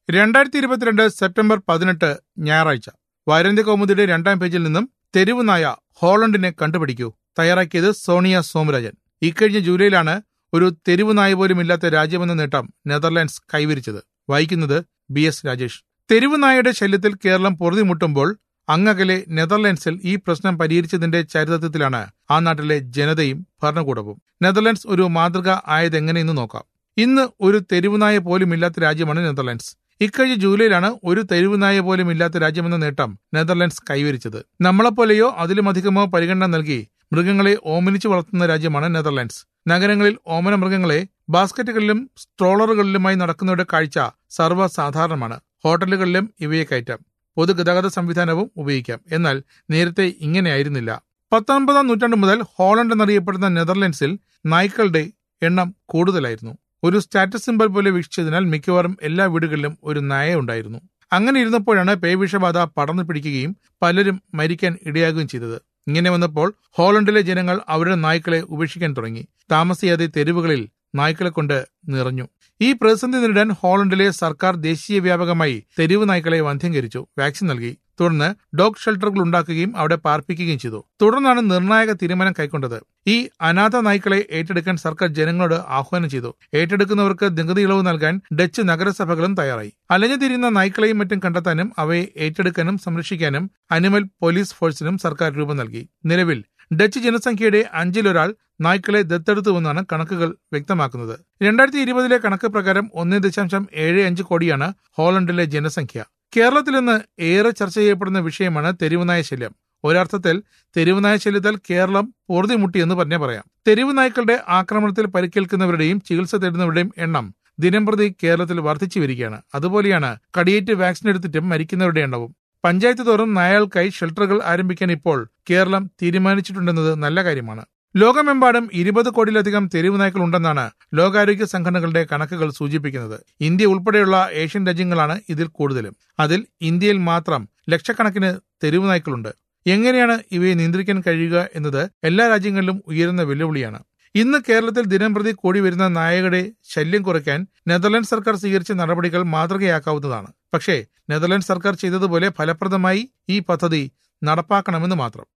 രണ്ടായിരത്തി ഇരുപത്തിരണ്ട് സെപ്റ്റംബർ പതിനെട്ട് ഞായറാഴ്ച വാരാന്ത്യ കൗമുദിയുടെ രണ്ടാം പേജിൽ നിന്നും തെരുവ് നായ ഹോളണ്ടിനെ കണ്ടുപിടിക്കൂ തയ്യാറാക്കിയത് സോണിയ സോമരാജൻ ഇക്കഴിഞ്ഞ ജൂലൈയിലാണ് ഒരു തെരുവ് നായ പോലും ഇല്ലാത്ത രാജ്യമെന്ന നേട്ടം നെതർലാൻഡ്സ് കൈവരിച്ചത് വായിക്കുന്നത് ബി എസ് രാജേഷ് തെരുവ് നായയുടെ ശല്യത്തിൽ കേരളം പൊറുതിമുട്ടുമ്പോൾ അങ്ങകലെ നെതർലാൻഡ്സിൽ ഈ പ്രശ്നം പരിഹരിച്ചതിന്റെ ചരിത്രത്തിലാണ് ആ നാട്ടിലെ ജനതയും ഭരണകൂടവും നെതർലാൻഡ്സ് ഒരു മാതൃക ആയതെങ്ങനെയെന്ന് നോക്കാം ഇന്ന് ഒരു തെരുവുനായ പോലും ഇല്ലാത്ത രാജ്യമാണ് നെതർലാൻഡ്സ് ഇക്കഴിഞ്ഞ ജൂലൈയിലാണ് ഒരു തെരുവുനായ പോലും ഇല്ലാത്ത രാജ്യമെന്ന നേട്ടം നെതർലാൻഡ്സ് കൈവരിച്ചത് നമ്മളെപ്പോലെയോ അതിലുമധികമോ പരിഗണന നൽകി മൃഗങ്ങളെ ഓമനിച്ചു വളർത്തുന്ന രാജ്യമാണ് നെതർലാൻഡ്സ് നഗരങ്ങളിൽ ഓമന മൃഗങ്ങളെ ബാസ്ക്കറ്റുകളിലും സ്ട്രോളറുകളിലുമായി നടക്കുന്നവരുടെ കാഴ്ച സർവ്വസാധാരണമാണ് ഹോട്ടലുകളിലും ഇവയെ കയറ്റാം പൊതുഗതാഗത സംവിധാനവും ഉപയോഗിക്കാം എന്നാൽ നേരത്തെ ഇങ്ങനെയായിരുന്നില്ല പത്തൊൻപതാം നൂറ്റാണ്ട് മുതൽ ഹോളണ്ട് എന്നറിയപ്പെടുന്ന നെതർലൻഡ്സിൽ നായ്ക്കളുടെ എണ്ണം കൂടുതലായിരുന്നു ഒരു സ്റ്റാറ്റസ് സിമ്പൽ പോലെ വീക്ഷിച്ചതിനാൽ മിക്കവാറും എല്ലാ വീടുകളിലും ഒരു നായ ഉണ്ടായിരുന്നു അങ്ങനെ ഇരുന്നപ്പോഴാണ് പേവിഷബാധ പടർന്നു പിടിക്കുകയും പലരും മരിക്കാൻ ഇടയാകുകയും ചെയ്തത് ഇങ്ങനെ വന്നപ്പോൾ ഹോളണ്ടിലെ ജനങ്ങൾ അവരുടെ നായ്ക്കളെ ഉപേക്ഷിക്കാൻ തുടങ്ങി താമസിയാതെ തെരുവുകളിൽ നായ്ക്കളെ കൊണ്ട് നിറഞ്ഞു ഈ പ്രതിസന്ധി നേരിടാൻ ഹോളണ്ടിലെ സർക്കാർ ദേശീയ വ്യാപകമായി തെരുവ് നായ്ക്കളെ വന്ധ്യംകരിച്ചു വാക്സിൻ നൽകി തുടർന്ന് ഡോഗ് ഷെൽട്ടറുകൾ ഉണ്ടാക്കുകയും അവിടെ പാർപ്പിക്കുകയും ചെയ്തു തുടർന്നാണ് നിർണായക തീരുമാനം കൈക്കൊണ്ടത് ഈ അനാഥ നായ്ക്കളെ ഏറ്റെടുക്കാൻ സർക്കാർ ജനങ്ങളോട് ആഹ്വാനം ചെയ്തു ഏറ്റെടുക്കുന്നവർക്ക് നികുതി ഇളവ് നൽകാൻ ഡച്ച് നഗരസഭകളും തയ്യാറായി അലഞ്ഞുതിരിയുന്ന നായ്ക്കളെയും മറ്റും കണ്ടെത്താനും അവയെ ഏറ്റെടുക്കാനും സംരക്ഷിക്കാനും അനിമൽ പോലീസ് ഫോഴ്സിനും സർക്കാർ രൂപം നൽകി നിലവിൽ ഡച്ച് ജനസംഖ്യയുടെ അഞ്ചിലൊരാൾ നായ്ക്കളെ ദത്തെടുത്തുവെന്നാണ് കണക്കുകൾ വ്യക്തമാക്കുന്നത് രണ്ടായിരത്തി ഇരുപതിലെ കണക്ക് പ്രകാരം ഒന്ന് ദശാംശം ഏഴ് അഞ്ച് കോടിയാണ് ഹോളണ്ടിലെ ജനസംഖ്യ കേരളത്തിൽ നിന്ന് ഏറെ ചർച്ച ചെയ്യപ്പെടുന്ന വിഷയമാണ് തെരുവുനായ ശല്യം ഒരർത്ഥത്തിൽ തെരുവുനായ ശല്യത്താൽ കേരളം പൊറുതിമുട്ടി എന്ന് തന്നെ പറയാം തെരുവ് നായ്ക്കളുടെ ആക്രമണത്തിൽ പരിക്കേൽക്കുന്നവരുടെയും ചികിത്സ തേടുന്നവരുടെയും എണ്ണം ദിനംപ്രതി കേരളത്തിൽ വർദ്ധിച്ചു വരികയാണ് അതുപോലെയാണ് കടിയേറ്റ് വാക്സിൻ എടുത്തിട്ടും മരിക്കുന്നവരുടെ എണ്ണവും പഞ്ചായത്ത് തോറും നായകൾക്കായി ഷെൽട്ടറുകൾ ആരംഭിക്കാൻ ഇപ്പോൾ കേരളം തീരുമാനിച്ചിട്ടുണ്ടെന്നത് നല്ല കാര്യമാണ് ലോകമെമ്പാടും ഇരുപത് കോടിയിലധികം തെരുവ് നായ്ക്കൾ ഉണ്ടെന്നാണ് ലോകാരോഗ്യ സംഘടനകളുടെ കണക്കുകൾ സൂചിപ്പിക്കുന്നത് ഇന്ത്യ ഉൾപ്പെടെയുള്ള ഏഷ്യൻ രാജ്യങ്ങളാണ് ഇതിൽ കൂടുതലും അതിൽ ഇന്ത്യയിൽ മാത്രം ലക്ഷക്കണക്കിന് തെരുവ് നായ്ക്കളുണ്ട് എങ്ങനെയാണ് ഇവയെ നിയന്ത്രിക്കാൻ കഴിയുക എന്നത് എല്ലാ രാജ്യങ്ങളിലും ഉയരുന്ന വെല്ലുവിളിയാണ് ഇന്ന് കേരളത്തിൽ ദിനംപ്രതി കൂടി വരുന്ന നായകളുടെ ശല്യം കുറയ്ക്കാൻ നെതർലാൻഡ് സർക്കാർ സ്വീകരിച്ച നടപടികൾ മാതൃകയാക്കാവുന്നതാണ് പക്ഷേ നെതർലാൻഡ് സർക്കാർ ചെയ്തതുപോലെ ഫലപ്രദമായി ഈ പദ്ധതി നടപ്പാക്കണമെന്ന് മാത്രം